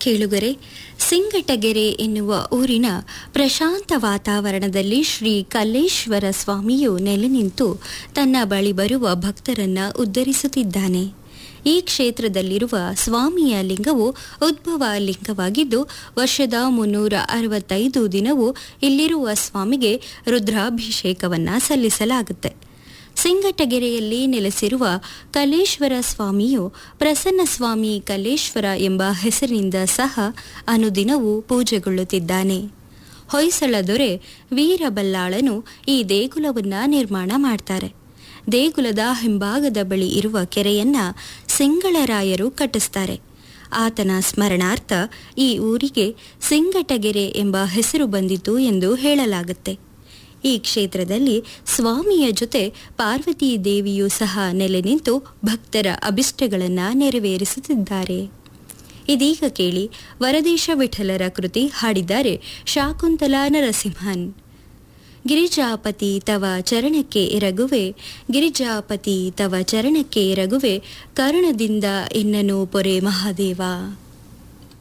ಕೇಳುಗರೆ ಸಿಂಗಟಗೆರೆ ಎನ್ನುವ ಊರಿನ ಪ್ರಶಾಂತ ವಾತಾವರಣದಲ್ಲಿ ಶ್ರೀ ಕಲ್ಲೇಶ್ವರ ಸ್ವಾಮಿಯು ನೆಲೆ ನಿಂತು ತನ್ನ ಬಳಿ ಬರುವ ಭಕ್ತರನ್ನ ಉದ್ಧರಿಸುತ್ತಿದ್ದಾನೆ ಈ ಕ್ಷೇತ್ರದಲ್ಲಿರುವ ಸ್ವಾಮಿಯ ಲಿಂಗವು ಉದ್ಭವ ಲಿಂಗವಾಗಿದ್ದು ವರ್ಷದ ಮುನ್ನೂರ ಅರವತ್ತೈದು ದಿನವೂ ಇಲ್ಲಿರುವ ಸ್ವಾಮಿಗೆ ರುದ್ರಾಭಿಷೇಕವನ್ನ ಸಲ್ಲಿಸಲಾಗುತ್ತೆ ಸಿಂಗಟಗೆರೆಯಲ್ಲಿ ನೆಲೆಸಿರುವ ಕಲೇಶ್ವರ ಸ್ವಾಮಿಯು ಪ್ರಸನ್ನ ಸ್ವಾಮಿ ಕಲೇಶ್ವರ ಎಂಬ ಹೆಸರಿನಿಂದ ಸಹ ಅನುದಿನವೂ ಪೂಜೆಗೊಳ್ಳುತ್ತಿದ್ದಾನೆ ಹೊಯ್ಸಳ ದೊರೆ ವೀರಬಲ್ಲಾಳನು ಈ ದೇಗುಲವನ್ನ ನಿರ್ಮಾಣ ಮಾಡ್ತಾರೆ ದೇಗುಲದ ಹಿಂಭಾಗದ ಬಳಿ ಇರುವ ಕೆರೆಯನ್ನ ಸಿಂಗಳರಾಯರು ಕಟ್ಟಿಸ್ತಾರೆ ಆತನ ಸ್ಮರಣಾರ್ಥ ಈ ಊರಿಗೆ ಸಿಂಗಟಗೆರೆ ಎಂಬ ಹೆಸರು ಬಂದಿತು ಎಂದು ಹೇಳಲಾಗುತ್ತೆ ಈ ಕ್ಷೇತ್ರದಲ್ಲಿ ಸ್ವಾಮಿಯ ಜೊತೆ ಪಾರ್ವತೀ ದೇವಿಯೂ ಸಹ ನೆಲೆ ನಿಂತು ಭಕ್ತರ ಅಭಿಷ್ಟಗಳನ್ನ ನೆರವೇರಿಸುತ್ತಿದ್ದಾರೆ ಇದೀಗ ಕೇಳಿ ವರದೇಶ ವಿಠಲರ ಕೃತಿ ಹಾಡಿದ್ದಾರೆ ಶಾಕುಂತಲಾ ನರಸಿಂಹನ್ ಗಿರಿಜಾಪತಿ ತವ ಚರಣಕ್ಕೆ ಎರಗುವೆ ಗಿರಿಜಾಪತಿ ತವ ಚರಣಕ್ಕೆ ಎರಗುವೆ ಕರ್ಣದಿಂದ ಎನ್ನನು ಪೊರೆ ಮಹಾದೇವ